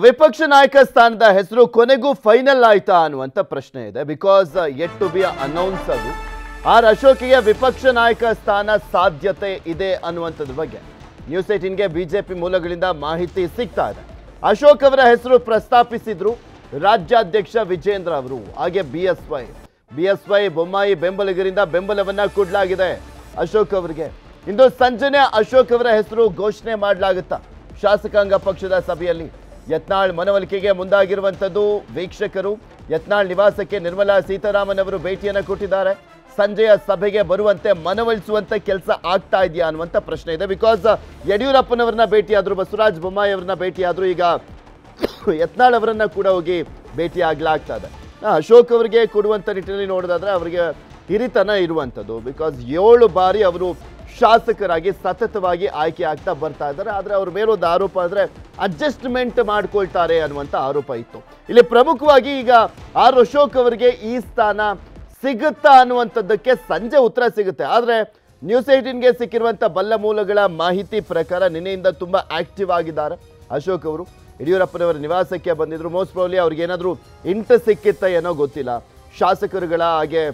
ವಿಪಕ್ಷ ನಾಯಕ ಸ್ಥಾನದ ಹೆಸರು ಕೊನೆಗೂ ಫೈನಲ್ ಆಯ್ತಾ ಅನ್ನುವಂಥ ಪ್ರಶ್ನೆ ಇದೆ because yet to be announce ಅದು ಆರ್ ಅಶೋಕ್ಗೆ ವಿಪಕ್ಷ ನಾಯಕ ಸ್ಥಾನ ಸಾಧ್ಯತೆ ಇದೆ ಅನ್ನುವಂಥದ್ರ ಬಗ್ಗೆ ನ್ಯೂಸ್ ಏಟೀನ್ಗೆ ಬಿಜೆಪಿ ಮೂಲಗಳಿಂದ ಮಾಹಿತಿ ಸಿಗ್ತಾ ಇದೆ ಅಶೋಕ್ ಅವರ ಹೆಸರು ಪ್ರಸ್ತಾಪಿಸಿದ್ರು ರಾಜ್ಯಾಧ್ಯಕ್ಷ ವಿಜೇಂದ್ರ ಅವರು ಹಾಗೆ B S Y B S Y Bommai ಬೆಂಬಲಿಗರಿಂದ ಬೆಂಬಲವನ್ನ ಕೊಡಲಾಗಿದೆ ಅಶೋಕ್ ಅವರಿಗೆ ಇಂದು ಸಂಜೆನೆ ಅಶೋಕ್ ಅವರ ಹೆಸರು ಘೋಷಣೆ ಮಾಡಲಾಗುತ್ತಾ ಶಾಸಕಾಂಗ ಪಕ್ಷದ ಸಭೆಯಲ್ಲಿ ಯತ್ನಾಳ್ ಮನವೊಲಿಕೆಗೆ ಮುಂದಾಗಿರುವಂಥದ್ದು ವೀಕ್ಷಕರು ಯತ್ನಾಳ್ ನಿವಾಸಕ್ಕೆ ನಿರ್ಮಲಾ ಸೀತಾರಾಮನ್ ಅವರು ಭೇಟಿಯನ್ನು ಕೊಟ್ಟಿದ್ದಾರೆ ಸಂಜೆಯ ಸಭೆಗೆ ಬರುವಂತೆ ಮನವೊಲಿಸುವಂತ ಕೆಲಸ ಆಗ್ತಾ ಇದೆಯಾ ಅನ್ನುವಂಥ ಪ್ರಶ್ನೆ ಇದೆ ಬಿಕಾಸ್ ಯಡಿಯೂರಪ್ಪನವರನ್ನ ಭೇಟಿಯಾದ್ರು ಬಸವರಾಜ ಬೊಮ್ಮಾಯಿ ಅವರನ್ನ ಭೇಟಿಯಾದ್ರು ಈಗ ಯತ್ನಾಳ್ ಅವರನ್ನ ಕೂಡ ಹೋಗಿ ಭೇಟಿ ಆಗ್ಲಾಗ್ತಾ ಇದೆ ಆ, ಅಶೋಕ್ ಅವರಿಗೆ ಕೊಡುವಂಥ ನಿಟ್ಟಿನಲ್ಲಿ ನೋಡೋದಾದ್ರೆ ಅವರಿಗೆ ಹಿರಿತನ ಇರುವಂಥದ್ದು ಬಿಕಾಸ್ ಏಳು ಬಾರಿ ಅವರು ಶಾಸಕರಾಗಿ ಸತತವಾಗಿ ಆಯ್ಕೆ ಆಗ್ತಾ ಬರ್ತಾ ಇದ್ದಾರೆ ಆದರೆ ಅವ್ರ ಮೇಲೊಂದು ಆರೋಪ ಅಂದರೆ ಅಡ್ಜಸ್ಟ್ಮೆಂಟ್ ಮಾಡ್ಕೊಳ್ತಾರೆ ಅನ್ನುವಂಥ ಆರೋಪ ಇತ್ತು ಇಲ್ಲಿ ಪ್ರಮುಖವಾಗಿ ಈಗ ಆರ್ ಅಶೋಕ್ ಅವರಿಗೆ ಈ ಸ್ಥಾನ ಸಿಗುತ್ತಾ ಅನ್ನುವಂಥದ್ದಕ್ಕೆ ಸಂಜೆ ಉತ್ತರ ಸಿಗುತ್ತೆ ಆದರೆ ನ್ಯೂಸ್ ಏಟೀನ್ಗೆ ಸಿಕ್ಕಿರುವಂಥ ಬಲ್ಲ ಮೂಲಗಳ ಮಾಹಿತಿ ಪ್ರಕಾರ ನಿನ್ನೆಯಿಂದ ತುಂಬ ಆಕ್ಟಿವ್ ಆಗಿದ್ದಾರೆ ಅಶೋಕ್ ಅವರು ಯಡಿಯೂರಪ್ಪನವರ ನಿವಾಸಕ್ಕೆ ಬಂದಿದ್ರು ಮೋಸ್ಟ್ ಪ್ರಾಬ್ಲಿ ಅವ್ರಿಗೆ ಏನಾದರೂ ಇಂಟ ಸಿಕ್ಕಿತ್ತ ಏನೋ ಗೊತ್ತಿಲ್ಲ ಶಾಸಕರುಗಳ ಹಾಗೆ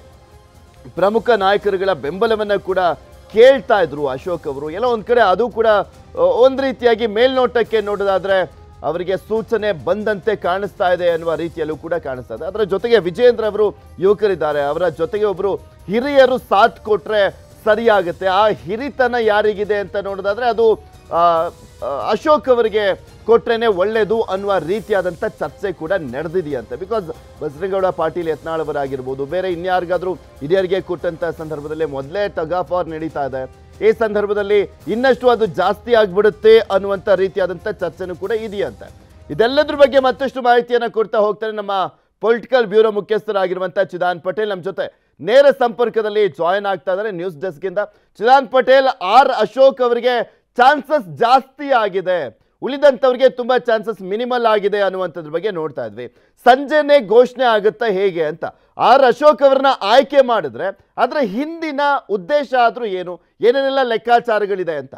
ಪ್ರಮುಖ ನಾಯಕರುಗಳ ಬೆಂಬಲವನ್ನ ಕೂಡ ಕೇಳ್ತಾ ಇದ್ರು ಅಶೋಕ್ ಅವರು ಎಲ್ಲ ಒಂದ್ ಕಡೆ ಅದು ಕೂಡ ಆ, ಒಂದ್ ರೀತಿಯಾಗಿ ಮೇಲ್ನೋಟಕ್ಕೆ ನೋಡೋದಾದ್ರೆ ಅವರಿಗೆ ಸೂಚನೆ ಬಂದಂತೆ ಕಾಣಿಸ್ತಾ ಇದೆ ಅನ್ನುವ ರೀತಿಯಲ್ಲೂ ಕೂಡ ಕಾಣಿಸ್ತಾ ಇದೆ ಅದರ ಜೊತೆಗೆ ವಿಜೇಂದ್ರ ಅವರು ಯುವಕರಿದ್ದಾರೆ ಅವರ ಜೊತೆಗೆ ಒಬ್ರು ಹಿರಿಯರು ಸಾಥ್ ಕೊಟ್ರೆ ಸರಿಯಾಗುತ್ತೆ ಆ ಹಿರಿತನ ಯಾರಿಗಿದೆ ಅಂತ ನೋಡೋದಾದ್ರೆ ಅದು ಆ, ಆ, ಅಶೋಕ್ ಅವರಿಗೆ ಕೊಟ್ರೇನೆ ಒಳ್ಳೇದು ಅನ್ನುವ ರೀತಿಯಾದಂಥ ಚರ್ಚೆ ಕೂಡ ನಡೆದಿದೆಯಂತೆ ಬಿಕಾಸ್ ಬಸನಗೌಡ ಪಾಟೀಲ್ ಯತ್ನಾಳ್ ಅವರಾಗಿರ್ಬೋದು ಬೇರೆ ಇನ್ಯಾರಿಗಾದ್ರೂ ಹಿರಿಯರಿಗೆ ಕೊಟ್ಟಂತ ಸಂದರ್ಭದಲ್ಲಿ ಮೊದಲೇ ಟಗ್ ಆಫ್ ಆರ್ ನಡೀತಾ ಇದೆ ಈ ಸಂದರ್ಭದಲ್ಲಿ ಇನ್ನಷ್ಟು ಅದು ಜಾಸ್ತಿ ಆಗ್ಬಿಡುತ್ತೆ ಅನ್ನುವಂಥ ರೀತಿಯಾದಂಥ ಚರ್ಚೆನೂ ಕೂಡ ಇದೆಯಂತೆ ಇದೆಲ್ಲದ್ರ ಬಗ್ಗೆ ಮತ್ತಷ್ಟು ಮಾಹಿತಿಯನ್ನು ಕೊಡ್ತಾ ಹೋಗ್ತಾರೆ ನಮ್ಮ ಪೊಲಿಟಿಕಲ್ ಬ್ಯೂರೋ ಮುಖ್ಯಸ್ಥರಾಗಿರುವಂಥ ಚಿದಾನ್ ಪಟೇಲ್ ನಮ್ಮ ಜೊತೆ ನೇರ ಸಂಪರ್ಕದಲ್ಲಿ ಜಾಯಿನ್ ಆಗ್ತಾ ಇದ್ದಾರೆ ನ್ಯೂಸ್ ಡೆಸ್ಕಿಂದ ಚಿದಾನ್ ಪಟೇಲ್ ಆರ್ ಅಶೋಕ್ ಅವರಿಗೆ ಚಾನ್ಸಸ್ ಜಾಸ್ತಿ ಆಗಿದೆ ಉಳಿದಂಥವ್ರಿಗೆ ತುಂಬಾ ಚಾನ್ಸಸ್ ಮಿನಿಮಲ್ ಆಗಿದೆ ಅನ್ನುವಂಥದ್ರ ಬಗ್ಗೆ ನೋಡ್ತಾ ಇದ್ವಿ ಸಂಜೆನೆ ಘೋಷಣೆ ಆಗುತ್ತಾ ಹೇಗೆ ಅಂತ ಆರ್ ಅಶೋಕ್ ಅವರನ್ನ ಆಯ್ಕೆ ಮಾಡಿದ್ರೆ ಅದರ ಹಿಂದಿನ ಉದ್ದೇಶ ಆದ್ರೂ ಏನು ಏನೇನೆಲ್ಲ ಲೆಕ್ಕಾಚಾರಗಳಿದೆ ಅಂತ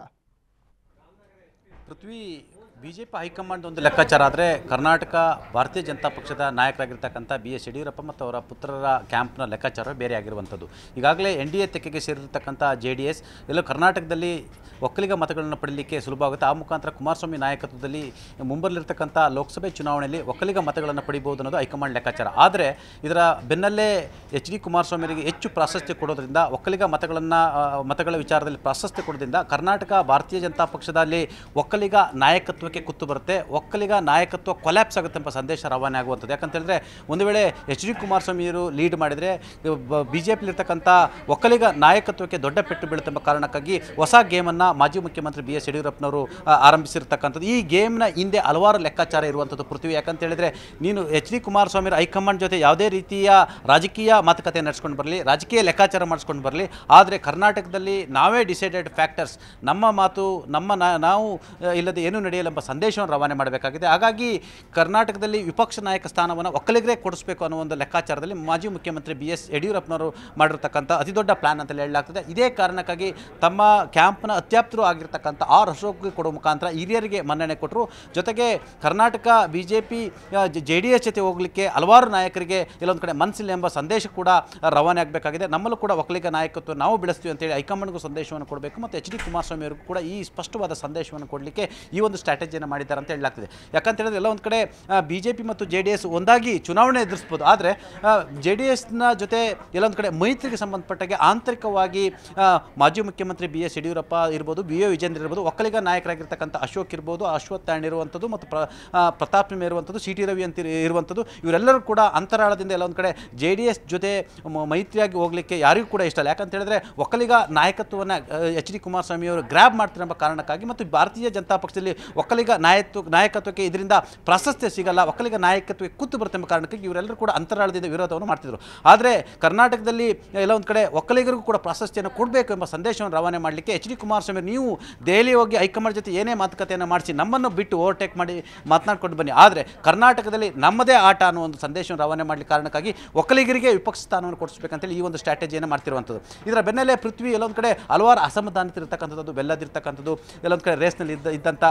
Prithvi B J P high command ಒಂದು ಲೆಕ್ಕಾಚಾರ ಆದರೆ ಕರ್ನಾಟಕ ಭಾರತೀಯ ಜನತಾ ಪಕ್ಷದ ನಾಯಕರಾಗಿರ್ತಕ್ಕಂಥ ಬಿ ಎಸ್ ಯಡಿಯೂರಪ್ಪ ಮತ್ತು ಅವರ ಪುತ್ರರ ಕ್ಯಾಂಪ್ನ ಲೆಕ್ಕಾಚಾರ ಬೇರೆ ಆಗಿರುವಂಥದ್ದು ಈಗಾಗಲೇ ಎನ್ ಡಿ ಎ ತೆಕ್ಕೆಗೆ ಸೇರಿರ್ತಕ್ಕಂಥ ಜೆ ಡಿ ಎಸ್ ಎಲ್ಲೋ ಕರ್ನಾಟಕದಲ್ಲಿ ಒಕ್ಕಲಿಗ ಮತಗಳನ್ನು ಪಡೀಲಿಕ್ಕೆ ಸುಲಭ ಆಗುತ್ತೆ ಆ ಮುಖಾಂತರ ಕುಮಾರಸ್ವಾಮಿ ನಾಯಕತ್ವದಲ್ಲಿ ಮುಂಬರಲಿರ್ತಕ್ಕಂಥ ಲೋಕಸಭೆ ಚುನಾವಣೆಯಲ್ಲಿ ಒಕ್ಕಲಿಗ ಮತಗಳನ್ನು ಪಡಿಬೋದು ಅನ್ನೋದು ಹೈಕಮಾಂಡ್ ಲೆಕ್ಕಾಚಾರ ಆದರೆ ಇದರ ಬೆನ್ನಲ್ಲೇ ಎಚ್ ಡಿ ಕುಮಾರಸ್ವಾಮಿಯವರಿಗೆ ಹೆಚ್ಚು ಪ್ರಾಶಸ್ತ್ಯ ಕೊಡೋದ್ರಿಂದ ಒಕ್ಕಲಿಗ ಮತಗಳನ್ನು ಮತಗಳ ವಿಚಾರದಲ್ಲಿ ಪ್ರಾಶಸ್ತ್ಯ ಕೊಡೋದ್ರಿಂದ ಕರ್ನಾಟಕ ಭಾರತೀಯ ಜನತಾ ಪಕ್ಷದಲ್ಲಿ ಒಕ್ಕಲಿಗ ನಾಯಕತ್ವಕ್ಕೆ ಕುತ್ತು ಬರುತ್ತೆ ಒಕ್ಕಲಿಗ ನಾಯಕತ್ವ ಕೊಲ್ಯಾಪ್ಸ್ ಆಗುತ್ತೆ ಎಂಬ ಸಂದೇಶ ರವಾನೆ ಆಗುವಂಥದ್ದು ಯಾಕಂತ ಹೇಳಿದ್ರೆ ಒಂದು ವೇಳೆ ಎಚ್ ಡಿ ಕುಮಾರಸ್ವಾಮಿಯವರು ಲೀಡ್ ಮಾಡಿದರೆ ಬಿ ಜೆ ಪಿಲಿರ್ತಕ್ಕಂಥ ಒಕ್ಕಲಿಗ ನಾಯಕತ್ವಕ್ಕೆ ದೊಡ್ಡ ಪೆಟ್ಟು ಬೀಳುತ್ತೆ ಎಂಬ ಕಾರಣಕ್ಕಾಗಿ ಹೊಸ ಗೇಮನ್ನು ಮಾಜಿ ಮುಖ್ಯಮಂತ್ರಿ ಬಿ ಎಸ್ ಯಡಿಯೂರಪ್ಪನವರು ಆ, ಆರಂಭಿಸಿರ್ತಕ್ಕಂಥದ್ದು ಈ ಗೇಮ್ನ ಹಿಂದೆ ಹಲವಾರು ಲೆಕ್ಕಾಚಾರ ಇರುವಂಥದ್ದು ಪೃಥ್ವಿ ಯಾಕಂತ ಹೇಳಿದ್ರೆ ನೀನು ಎಚ್ ಡಿ ಕುಮಾರಸ್ವಾಮಿ ಹೈಕಮಾಂಡ್ ಜೊತೆ ಯಾವುದೇ ರೀತಿಯ ರಾಜಕೀಯ ಮಾತುಕತೆ ನಡೆಸ್ಕೊಂಡು ಬರಲಿ ರಾಜಕೀಯ ಲೆಕ್ಕಾಚಾರ ಮಾಡಿಸ್ಕೊಂಡು ಬರಲಿ ಆದರೆ ಕರ್ನಾಟಕದಲ್ಲಿ ನಾವೇ ಡಿಸೈಡೆಡ್ ಫ್ಯಾಕ್ಟರ್ಸ್ ನಮ್ಮ ಮಾತು ನಮ್ಮ ನಾ- ನಾವು ಆ, ಇಲ್ಲದೆ ಏನೂ ನಡೆಯಲ್ಲ ಎಂಬ ಸಂದೇಶವನ್ನು ರವಾನೆ ಮಾಡಬೇಕಾಗಿದೆ ಹಾಗಾಗಿ ಕರ್ನಾಟಕದಲ್ಲಿ ವಿಪಕ್ಷ ನಾಯಕ ಸ್ಥಾನವನ್ನು ಒಕ್ಕಲಿಗರೇ ಕೊಡಿಸಬೇಕು ಅನ್ನೋ ಒಂದು ಲೆಕ್ಕಾಚಾರದಲ್ಲಿ ಮಾಜಿ ಮುಖ್ಯಮಂತ್ರಿ ಬಿ ಎಸ್ ಯಡಿಯೂರಪ್ಪನವರು ಮಾಡಿರ್ತಕ್ಕಂಥ ಅತಿ ದೊಡ್ಡ ಪ್ಲಾನ್ ಅಂತಲೇ ಹೇಳಲಾಗ್ತದೆ ಇದೇ ಕಾರಣಕ್ಕಾಗಿ ತಮ್ಮ ಕ್ಯಾಂಪ್ನ ಅತ್ಯಾಪ್ತರು ಆಗಿರ್ತಕ್ಕಂಥ ಆರ್ ಅಶೋಕ್ಗೆ ಕೊಡೋ ಮುಖಾಂತರ ಹಿರಿಯರಿಗೆ ಮನ್ನಣೆ ಕೊಟ್ಟರು ಜೊತೆಗೆ Karnataka B J P J D S ಜೊತೆ ಹೋಗಲಿಕ್ಕೆ ಹಲವಾರು ನಾಯಕರಿಗೆ ಇಲ್ಲೊಂದು ಕಡೆ ಮನಸ್ಸಿಲ್ಲ ಎಂಬ ಸಂದೇಶ ಕೂಡ ರವಾನೆ ಆಗಬೇಕಾಗಿದೆ ನಮ್ಮಲ್ಲೂ ಕೂಡ ಒಕ್ಕಲಿಗ ನಾಯಕತ್ವ ನಾವು ಬೆಳೆಸ್ತೀವಿ ಅಂತೇಳಿ ಹೈಕಮಾಂಡ್ಗೂ ಸಂದೇಶವನ್ನು ಕೊಡಬೇಕು ಮತ್ತು ಎಚ್ ಡಿ ಕುಮಾರಸ್ವಾಮಿ ಅವರಿಗೂ ಕೂಡ ಈ ಸ್ಪಷ್ಟವಾದ ಸಂದೇಶವನ್ನು ಕೊಡಲಿಕ್ಕೆ ಈ ಒಂದು ಸ್ಟ್ರಾಟಜಿಯನ್ನು ಮಾಡಿದ್ದಾರೆ ಅಂತ ಹೇಳಲಾಗ್ತದೆ ಯಾಕಂತ ಹೇಳಿದ್ರೆ ಎಲ್ಲ ಒಂದು ಕಡೆ ಬಿ ಜೆ ಪಿ ಮತ್ತು ಜೆ ಡಿ ಎಸ್ ಒಂದಾಗಿ ಚುನಾವಣೆ ಎದುರಿಸ್ಬೋದು ಆದರೆ ಜೆ ಡಿ ಎಸ್ನ ಜೊತೆ ಎಲ್ಲೊಂದು ಕಡೆ ಮೈತ್ರಿಗೆ ಸಂಬಂಧಪಟ್ಟಾಗೆ ಆಂತರಿಕವಾಗಿ ಆ, ಮಾಜಿ ಮುಖ್ಯಮಂತ್ರಿ ಬಿ ಎಸ್ ಯಡಿಯೂರಪ್ಪ ಇರ್ಬೋದು ಬಿ ಎ ವಿಜೇಂದ್ರ ಇರ್ಬೋದು ಒಕ್ಕಲಿಗ ನಾಯಕರಾಗಿರ್ತಕ್ಕಂಥ ಅಶೋಕ್ ಇರ್ಬೋದು ಅಶ್ವಥ್ ತಾಣ್ ಇರುವಂಥದ್ದು ಮತ್ತು ಪ್ರ ಆ, ಪ್ರತಾಪ್ ಸಿಂಹ ಇರುವಂಥದ್ದು ಸಿ ಟಿ ರವಿ ಅಂತ ಇರು- ಇರುವಂಥದ್ದು ಇವರೆಲ್ಲರೂ ಕೂಡ ಅಂತರಾಳದಿಂದ ಎಲ್ಲ ಒಂದು ಕಡೆ ಜೆ ಡಿ ಎಸ್ ಜೊತೆ ಮ- ಮೈತ್ರಿಯಾಗಿ ಹೋಗಲಿಕ್ಕೆ ಯಾರಿಗೂ ಕೂಡ ಇಷ್ಟ ಇಲ್ಲ ಯಾಕಂತ ಹೇಳಿದ್ರೆ ಒಕ್ಕಲಿಗ ನಾಯಕತ್ವವನ್ನು ಎಚ್ ಡಿ ಕುಮಾರಸ್ವಾಮಿ ಅವರು ಗ್ರ್ಯಾಬ್ ಮಾಡ್ತಿರೋ ಕಾರಣಕ್ಕಾಗಿ ಮತ್ತು ಭಾರತೀಯ ಜನತಾ ಪಕ್ಷದಲ್ಲಿ ಒಕ್ಕಲಿಗ ನಾಯತ್ವ ನಾಯಕತ್ವಕ್ಕೆ ಇದರಿಂದ ಪ್ರಾಶಸ್ತ್ಯ ಸಿಗಲ್ಲ ಒಕ್ಕಲಿಗ ನಾಯಕತ್ವಕ್ಕೆ ಕೂತು ಬರುತ್ತೆ ಎಂಬ ಕಾರಣಕ್ಕಾಗಿ ಇವರೆಲ್ಲರೂ ಕೂಡ ಅಂತರಾಳದಿಂದ ವಿರೋಧವನ್ನು ಮಾಡ್ತಿದ್ರು ಆದರೆ ಕರ್ನಾಟಕದಲ್ಲಿ ಎಲ್ಲ ಒಂದು ಕಡೆ ಒಕ್ಕಲಿಗರಿಗೂ ಕೂಡ ಪ್ರಾಶಸ್ತ್ಯವನ್ನು ಕೊಡಬೇಕು ಎಂಬ ಸಂದೇಶವನ್ನು ರವಾನೆ ಮಾಡಲಿಕ್ಕೆ ಎಚ್ ಡಿ ಕುಮಾರಸ್ವಾಮಿ ನೀವು ದೆಹಲಿ ಹೋಗಿ ಹೈಕಮಾಂಡ್ ಜೊತೆ ಏನೇ ಮಾತುಕತೆಯನ್ನು ಮಾಡಿಸಿ ನಮ್ಮನ್ನು ಬಿಟ್ಟು ಓವರ್ಟೇಕ್ ಮಾಡಿ ಮಾತನಾಡ್ಕೊಂಡು ಬನ್ನಿ ಆದರೆ ಕರ್ನಾಟಕದಲ್ಲಿ ನಮ್ಮದೇ ಆಟ ಅನ್ನೋ ಒಂದು ಸಂದೇಶವನ್ನು ರವಾನೆ ಮಾಡಲಿಕ್ಕೆ ಕಾರಣಕ್ಕಾಗಿ ಒಕ್ಕಲಿಗರಿಗೆ ವಿಪಕ್ಷ ಸ್ಥಾನವನ್ನು ಕೊಡಿಸ್ಬೇಕಂತೇಳಿ ಈ ಒಂದು ಸ್ಟ್ರಾಟಜಿಯನ್ನು ಮಾಡ್ತಿರುವಂಥದ್ದು ಇದರ ಬೆನ್ನಲ್ಲೇ ಪೃಥ್ವಿ ಎಲ್ಲೊಂದು ಕಡೆ ಹಲವಾರು ಅಸಮಾಧಾನತೆ ಇರತಕ್ಕಂಥದ್ದು ಬೆಲ್ಲದಿರ್ತಕ್ಕಂಥದ್ದು ಎಲ್ಲೊಂದು ಕಡೆ ರೇಸ್ನಲ್ಲಿ ಇದ್ದ ಇದ್ದಂಥ ಬಸವರಾಜ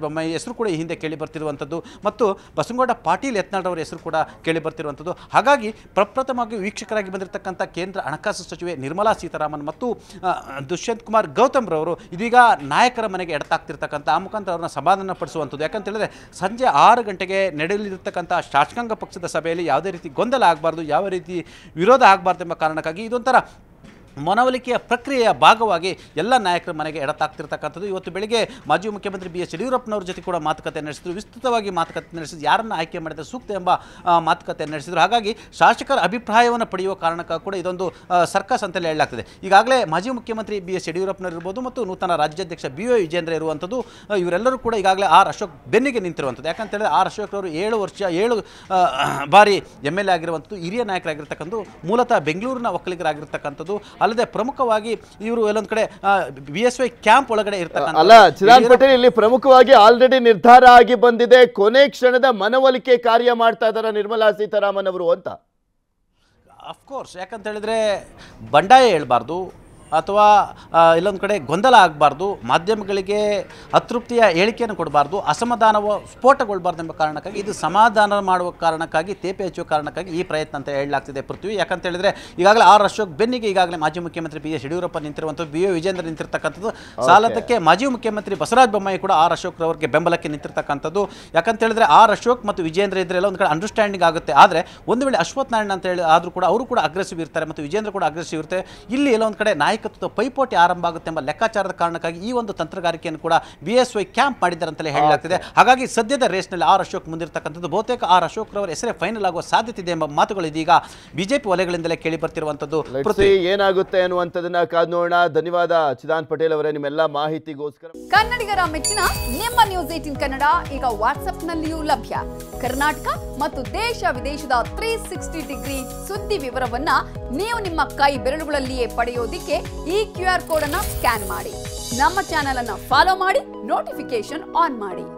ಬೊಮ್ಮಾಯಿ ಹೆಸರು ಕೂಡ ಈ ಹಿಂದೆ ಕೇಳಿ ಬರ್ತಿರುವಂಥದ್ದು ಮತ್ತು ಬಸನಗೌಡ ಪಾಟೀಲ್ ಯತ್ನಾಳ್ ಹೆಸರು ಕೂಡ ಕೇಳಿ ಬರ್ತಿರುವಂಥದ್ದು ಹಾಗಾಗಿ ಪ್ರಪ್ರಥಮವಾಗಿ ವೀಕ್ಷಕರಾಗಿ ಬಂದಿರತಕ್ಕಂಥ ಕೇಂದ್ರ ಹಣಕಾಸು ಸಚಿವೆ ನಿರ್ಮಲಾ ಸೀತಾರಾಮನ್ ಮತ್ತು ಆ, ದುಷ್ಯಂತ್ ಕುಮಾರ್ ಗೌತಮ್ ರವರು ಇದೀಗ ನಾಯಕರ ಮನೆಗೆ ಎಡತಾಗ್ತಿರ್ತಕ್ಕಂಥ ಆ ಮುಖಾಂತರ ಅವ್ರನ್ನ ಸಮಾಧಾನ ಪಡಿಸುವಂಥದ್ದು ಯಾಕಂತ ಹೇಳಿದ್ರೆ ಸಂಜೆ ಆರು ಗಂಟೆಗೆ ನಡೆಯಲಿರ್ತಕ್ಕಂಥ ಶಾಸಕಾಂಗ ಪಕ್ಷದ ಸಭೆಯಲ್ಲಿ ಯಾವುದೇ ರೀತಿ ಗೊಂದಲ ಆಗಬಾರ್ದು ಯಾವ ರೀತಿ ವಿರೋಧ ಆಗಬಾರ್ದು ಎಂಬ ಕಾರಣಕ್ಕಾಗಿ ಇದೊಂಥರ ಮನವೊಲಿಕೆಯ ಪ್ರಕ್ರಿಯೆಯ ಭಾಗವಾಗಿ ಎಲ್ಲ ನಾಯಕರ ಮನೆಗೆ ಎಡತಾಗ್ತಿರ್ತಕ್ಕಂಥದ್ದು ಇವತ್ತು ಬೆಳಿಗ್ಗೆ ಮಾಜಿ ಮುಖ್ಯಮಂತ್ರಿ ಬಿ ಎಸ್ ಯಡಿಯೂರಪ್ಪನವ್ರ ಜೊತೆ ಕೂಡ ಮಾತುಕತೆ ನಡೆಸಿದ್ರು ವಿಸ್ತೃತವಾಗಿ ಮಾತುಕತೆ ನಡೆಸಿದ್ರು ಯಾರನ್ನು ಆಯ್ಕೆ ಮಾಡಿದರೆ ಸೂಕ್ತ ಎಂಬ ಆ, ಮಾತುಕತೆ ನಡೆಸಿದ್ರು ಹಾಗಾಗಿ ಶಾಸಕರ ಅಭಿಪ್ರಾಯವನ್ನು ಪಡೆಯುವ ಕಾರಣಕ್ಕಾಗಿ ಕೂಡ ಇದೊಂದು ಆ, ಸರ್ಕಸ್ ಅಂತಲೇ ಹೇಳಲಾಗ್ತದೆ ಈಗಾಗಲೇ ಮಾಜಿ ಮುಖ್ಯಮಂತ್ರಿ ಬಿ ಎಸ್ ಯಡಿಯೂರಪ್ಪನವರು ಇರ್ಬೋದು ಮತ್ತು ನೂತನ ರಾಜ್ಯಾಧ್ಯಕ್ಷ ಬಿ ವೈ ವಿಜೇಂದ್ರ ಇರುವಂಥದ್ದು ಆ, ಇವರೆಲ್ಲರೂ ಕೂಡ ಈಗಾಗಲೇ ಆರ್ ಅಶೋಕ್ ಬೆನ್ನಿಗೆ ನಿಂತಿರುವಂಥದ್ದು ಯಾಕಂತ ಹೇಳಿದ್ರೆ ಆರ್ ಅಶೋಕ್ ಅವರು ಏಳು ವರ್ಷ ಏಳು ಆ, ಬಾರಿ ಎಮ್ ಎಲ್ ಎ ಆಗಿರುವಂಥದ್ದು ಹಿರಿಯ ನಾಯಕರಾಗಿರ್ತಕ್ಕಂಥದ್ದು ಮೂಲತಃ ಬೆಂಗಳೂರಿನ ಒಕ್ಕಲಿಗರಾಗಿರ್ತಕ್ಕಂಥದ್ದು ಅಲ್ಲದೆ ಪ್ರಮುಖವಾಗಿ ಇವರು ಎಲ್ಲೊಂದು ಕಡೆ ಬಿ ಎಸ್ ವೈ ಕ್ಯಾಂಪ್ ಒಳಗಡೆ ಇರ್ತಕ್ಕಂಥ ಅಲ್ಲ ಚಿದಾನ್ ಪಟೇಲ್ ಇಲ್ಲಿ ಪ್ರಮುಖವಾಗಿ ಆಲ್ರೆಡಿ ನಿರ್ಧಾರ ಆಗಿ ಬಂದಿದೆ ಕೊನೆ ಕ್ಷಣದ ಮನವೊಲಿಕೆ ಕಾರ್ಯ ಮಾಡ್ತಾ ಇದ್ದಾರೆ ನಿರ್ಮಲಾ ಸೀತಾರಾಮನ್ ಅವರು ಅಂತ ಅಫ್ಕೋರ್ಸ್ ಯಾಕಂತ ಹೇಳಿದ್ರೆ ಬಂಡಾಯ ಹೇಳ್ಬಾರ್ದು ಅಥವಾ ಆ, ಇಲ್ಲೊಂದು ಕಡೆ ಗೊಂದಲ ಆಗಬಾರ್ದು ಮಾಧ್ಯಮಗಳಿಗೆ ಅತೃಪ್ತಿಯ ಹೇಳಿಕೆಯನ್ನು ಕೊಡಬಾರ್ದು ಅಸಮಾಧಾನವ ಸ್ಫೋಟಗೊಳ್ಬಾರ್ದು ಎಂಬ ಕಾರಣಕ್ಕಾಗಿ ಇದು ಸಮಾಧಾನ ಮಾಡುವ ಕಾರಣಕ್ಕಾಗಿ ತೇಪೆ ಹಚ್ಚುವ ಕಾರಣಕ್ಕಾಗಿ ಈ ಪ್ರಯತ್ನ ಅಂತ ಹೇಳಲಾಗ್ತಿದೆ ಪೃಥ್ವಿ ಯಾಕಂತ ಹೇಳಿದ್ರೆ ಈಗಾಗಲೇ ಆರ್ ಅಶೋಕ್ ಬೆನ್ನಿಗೆ ಈಗಾಗಲೇ ಮಾಜಿ ಮುಖ್ಯಮಂತ್ರಿ ಬಿ ಎಸ್ ಯಡಿಯೂರಪ್ಪ ನಿಂತಿರುವಂಥದ್ದು ಬಿ ಎ ವಿಜೇಂದ್ರ ನಿಂತಿರ್ತಕ್ಕಂಥದ್ದು ಸಾಲದಕ್ಕೆ ಮಾಜಿ ಮುಖ್ಯಮಂತ್ರಿ ಬಸವರಾಜ ಬೊಮ್ಮಾಯಿ ಕೂಡ ಆರ್ ಅಶೋಕ್ ರವರಿಗೆ ಬೆಂಬಲಕ್ಕೆ ನಿಂತಿರ್ತಕ್ಕಂಥದ್ದು ಯಾಕಂತ ಹೇಳಿದ್ರೆ ಆರ್ ಅಶೋಕ್ ಮತ್ತು ವಿಜೇಂದ್ರ ಇದ್ರೆಲ್ಲ ಒಂದು ಕಡೆ ಅಂಡರ್ಸ್ಟ್ಯಾಂಡಿಂಗ್ ಆಗುತ್ತೆ ಆದರೆ ಒಂದು ವೇಳೆ ಅಶ್ವಥ್ ನಾರಾಯಣ ಅಂತ ಹೇಳಿ ಆದರೂ ಕೂಡ ಅವರು ಕೂಡ ಅಗ್ರೆಸಿವ್ ಇರ್ತಾರೆ ಮತ್ತು ವಿಜೇಂದ್ರ ಕೂಡ ಅಗ್ರೆಸಿವ್ ಇರುತ್ತೆ ಇಲ್ಲಿ ಎಲ್ಲ ಒಂದು ಕಡೆ ನಾಯಕತ್ವದ ಪೈಪೋಟಿ ಆರಂಭ ಆಗುತ್ತೆ ಎಂಬ ಲೆಕ್ಕಾಚಾರದ ಕಾರಣಕ್ಕಾಗಿ ಈ ಒಂದು ತಂತ್ರಗಾರಿಕೆಯನ್ನು ಕೂಡ ಬಿ ಎಸ್ ವೈ ಕ್ಯಾಂಪ್ ಮಾಡಿದ್ದಾರೆ ಅಂತಲೇ ಹೇಳಲಾಗ್ತಿದೆ ಹಾಗಾಗಿ ಸದ್ಯದ ರೇಸ್ನಲ್ಲಿ ಆರ್ ಅಶೋಕ್ ಮುಂದಿರ್ತಕ್ಕಂಥದ್ದು ಬಹುತೇಕ ಆರ್ ಅಶೋಕ್ ರವರ ಹೆಸರೇ ಫೈನಲ್ ಆಗುವ ಸಾಧ್ಯತೆ ಇದೆ ಎಂಬ ಮಾತುಗಳು ಇದೀಗ ಬಿಜೆಪಿ ವಲಯಗಳಿಂದಲೇ ಕೇಳಿ ಬರ್ತಿರುವಂಥದ್ದು Let's see ಏನಾಗುತ್ತೆ ಅನ್ನುವಂಥದ್ದನ್ನ ಕಾದ್ ನೋಡೋಣ ಧನ್ಯವಾದ ಚಿದಾನ್ ಪಟೇಲ್ ಅವರೇ ನಿಮ್ಮೆಲ್ಲ ಮಾಹಿತಿಗೋಸ್ಕರ ಕನ್ನಡಿಗರ ಮೆಚ್ಚಿನ ನಿಮ್ಮ ನ್ಯೂಸ್ ಏಟಿನ್ ಕನ್ನಡ ಈಗ ವಾಟ್ಸ್ಆಪ್ನಲ್ಲಿಯೂ ಲಭ್ಯ ಕರ್ನಾಟಕ ಮತ್ತು ದೇಶ ವಿದೇಶದ ತ್ರೀ ಸಿಕ್ಸ್ಟಿ ಡಿಗ್ರಿ ಸುದ್ದಿ ವಿವರವನ್ನ ನೀವು ನಿಮ್ಮ ಕೈ ಬೆರಳುಗಳಲ್ಲಿಯೇ ಪಡೆಯೋದಿಕ್ಕೆ ಈ ಕ್ಯೂ ಆರ್ ಕೋಡ್ ಅನ್ನ ಸ್ಕ್ಯಾನ್ ಮಾಡಿ ನಮ್ಮ ಚಾನೆಲ್ ಅನ್ನ ಫಾಲೋ ಮಾಡಿ ನೋಟಿಫಿಕೇಶನ್ ಆನ್ ಮಾಡಿ